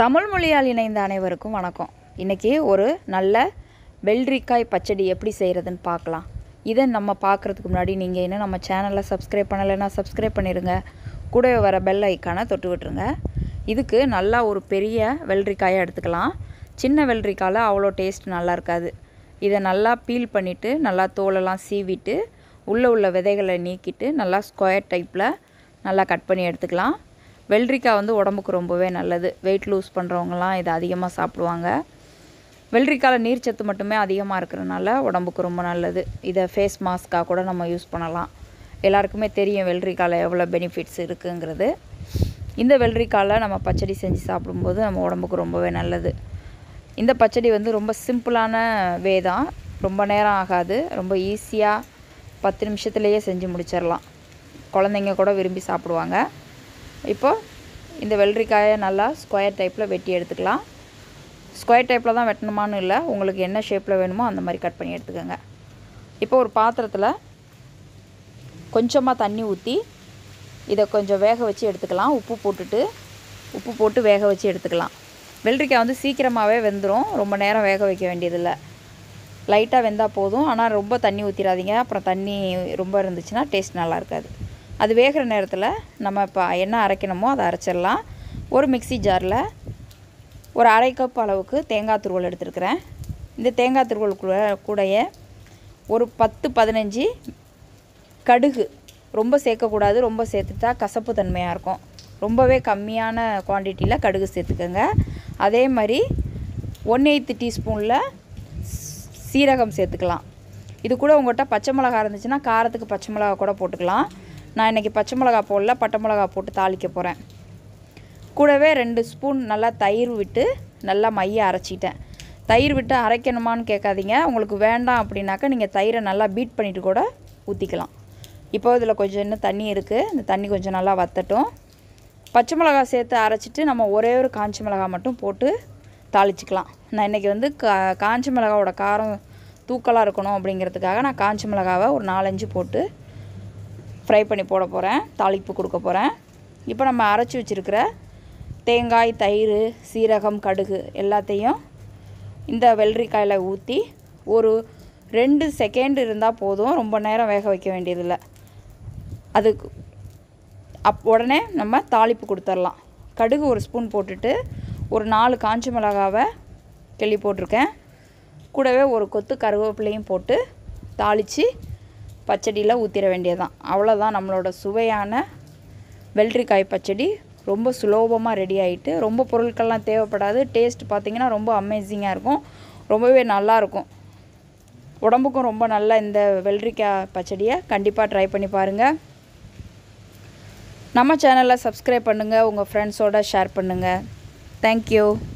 தமிழ் மொழியால் இணைந்த அனைவருக்கும் வணக்கம் இன்றைக்கி ஒரு நல்ல வெள்ளரிக்காய் பச்சடி எப்படி செய்கிறதுன்னு பார்க்கலாம் இதை நம்ம பார்க்குறதுக்கு முன்னாடி நீங்கள் இன்னும் நம்ம சேனலை சப்ஸ்கிரைப் பண்ணலைன்னா சப்ஸ்கிரைப் பண்ணிடுங்க கூடவே வர பெல் ஐக்கானை தொட்டு விட்டுருங்க இதுக்கு நல்லா ஒரு பெரிய வெள்ளரிக்காயை எடுத்துக்கலாம் சின்ன வெள்ளரிக்காயில் அவ்வளோ டேஸ்ட் நல்லா இருக்காது இதை நல்லா பீல் பண்ணிவிட்டு நல்லா தோலெல்லாம் சீவிட்டு உள்ளே உள்ள விதைகளை நீக்கிட்டு நல்லா ஸ்கொயர் டைப்பில் நல்லா கட் பண்ணி எடுத்துக்கலாம் வெள்ளரிக்காய் வந்து உடம்புக்கு ரொம்பவே நல்லது வெயிட் லூஸ் பண்ணுறவங்கலாம் இதை அதிகமாக சாப்பிடுவாங்க வெள்ளரிக்காயில் நீர்ச்சத்து மட்டுமே அதிகமாக இருக்கிறனால உடம்புக்கு ரொம்ப நல்லது இதை ஃபேஸ் மாஸ்க்காக கூட நம்ம யூஸ் பண்ணலாம் எல்லாருக்குமே தெரியும் வெள்ளரிக்காயில் எவ்வளோ பெனிஃபிட்ஸ் இருக்குங்கிறது இந்த வெள்ளரிக்காயில் நம்ம பச்சடி செஞ்சு சாப்பிடும்போது நம்ம உடம்புக்கு ரொம்பவே நல்லது இந்த பச்சடி வந்து ரொம்ப சிம்பிளான வே தான் ரொம்ப நேரம் ஆகாது ரொம்ப ஈஸியாக பத்து நிமிஷத்துலேயே செஞ்சு முடிச்சிடலாம் குழந்தைங்க கூட விரும்பி சாப்பிடுவாங்க இப்போ இந்த வெள்ளரிக்காயை நல்லா ஸ்கொயர் டைப்பில் வெட்டி எடுத்துக்கலாம் ஸ்கொயர் டைப்பில் தான் வெட்டணுமான்னு இல்லை உங்களுக்கு என்ன ஷேப்பில் வேணுமோ அந்த மாதிரி கட் பண்ணி எடுத்துக்கோங்க இப்போ ஒரு பாத்திரத்தில் கொஞ்சமாக தண்ணி ஊற்றி இதை கொஞ்சம் வேக வச்சு எடுத்துக்கலாம் உப்பு போட்டுட்டு உப்பு போட்டு வேக வச்சு எடுத்துக்கலாம் வெள்ளரிக்காய் வந்து சீக்கிரமாகவே வெந்துடும் ரொம்ப நேரம் வேக வைக்க வேண்டியதில்லை லைட்டாக வெந்தால் போதும் ஆனால் ரொம்ப தண்ணி ஊற்றிடாதீங்க அப்புறம் தண்ணி ரொம்ப இருந்துச்சுன்னா டேஸ்ட் நல்லா இருக்காது அது வேகிற நேரத்தில் நம்ம இப்போ என்ன அரைக்கணுமோ அதை அரைச்சிடலாம் ஒரு மிக்சி ஜாரில் ஒரு அரை கப் அளவுக்கு தேங்காய் துருவல் எடுத்துருக்கிறேன் இந்த தேங்காய் துருவல் கூட கூடயே ஒரு பத்து பதினஞ்சு கடுகு ரொம்ப சேர்க்கக்கூடாது ரொம்ப சேர்த்துட்டா கசப்பு தன்மையாக இருக்கும் ரொம்பவே கம்மியான குவான்டிட்டியில் கடுகு சேர்த்துக்கோங்க அதே மாதிரி ஒன் எயித்து டீஸ்பூனில் சீரகம் சேர்த்துக்கலாம் இது கூட உங்கள்கிட்ட பச்சை மிளகா இருந்துச்சுன்னா காரத்துக்கு பச்சை மிளகா கூட போட்டுக்கலாம் நான் இன்றைக்கி பச்சை மிளகா போடல பட்டை மிளகா போட்டு தாளிக்க போகிறேன் கூடவே ரெண்டு ஸ்பூன் நல்லா தயிர் விட்டு நல்லா மைய அரைச்சிட்டேன் தயிர் விட்டு அரைக்கணுமான்னு கேட்காதீங்க உங்களுக்கு வேண்டாம் அப்படின்னாக்கா நீங்கள் தயிரை நல்லா பீட் பண்ணிவிட்டு கூட ஊற்றிக்கலாம் இப்போ இதில் கொஞ்சம் இன்னும் தண்ணி இருக்குது இந்த தண்ணி கொஞ்சம் நல்லா வத்தட்டும் பச்சை மிளகா சேர்த்து அரைச்சிட்டு நம்ம ஒரே ஒரு காஞ்ச மிளகா மட்டும் போட்டு தாளிச்சிக்கலாம் நான் இன்றைக்கி வந்து கா காஞ்ச மிளகாவோட காரம் தூக்கலாக இருக்கணும் அப்படிங்கிறதுக்காக நான் காஞ்ச மிளகாவை ஒரு நாலஞ்சு போட்டு ஃப்ரை பண்ணி போட போகிறேன் தாளிப்பு கொடுக்க போகிறேன் இப்போ நம்ம அரைச்சி வச்சுருக்கிற தேங்காய் தயிர் சீரகம் கடுகு எல்லாத்தையும் இந்த வெள்ளரிக்காயில் ஊற்றி ஒரு ரெண்டு செகண்ட் இருந்தால் போதும் ரொம்ப நேரம் வேக வைக்க வேண்டியதில்லை அதுக்கு அப் உடனே நம்ம தாளிப்பு கொடுத்துர்லாம் கடுகு ஒரு ஸ்பூன் போட்டுட்டு ஒரு நாலு காஞ்ச மிளகாவை கிள்ளி போட்டிருக்கேன் கூடவே ஒரு கொத்து கருவேப்பிலையும் போட்டு தாளித்து பச்சடியில் ஊற்றிட வேண்டியதான் அவ்வளோதான் நம்மளோட சுவையான வெள்ளரிக்காய் பச்சடி ரொம்ப சுலோபமாக ரெடி ஆகிட்டு ரொம்ப பொருட்கள்லாம் தேவைப்படாது டேஸ்ட் பார்த்திங்கன்னா ரொம்ப அமேசிங்காக இருக்கும் ரொம்பவே நல்லாயிருக்கும் உடம்புக்கும் ரொம்ப நல்ல இந்த வெள்ளரிக்காய் பச்சடியை கண்டிப்பாக ட்ரை பண்ணி பாருங்கள் நம்ம சேனலை சப்ஸ்கிரைப் பண்ணுங்கள் உங்கள் ஃப்ரெண்ட்ஸோட ஷேர் பண்ணுங்கள் தேங்க்யூ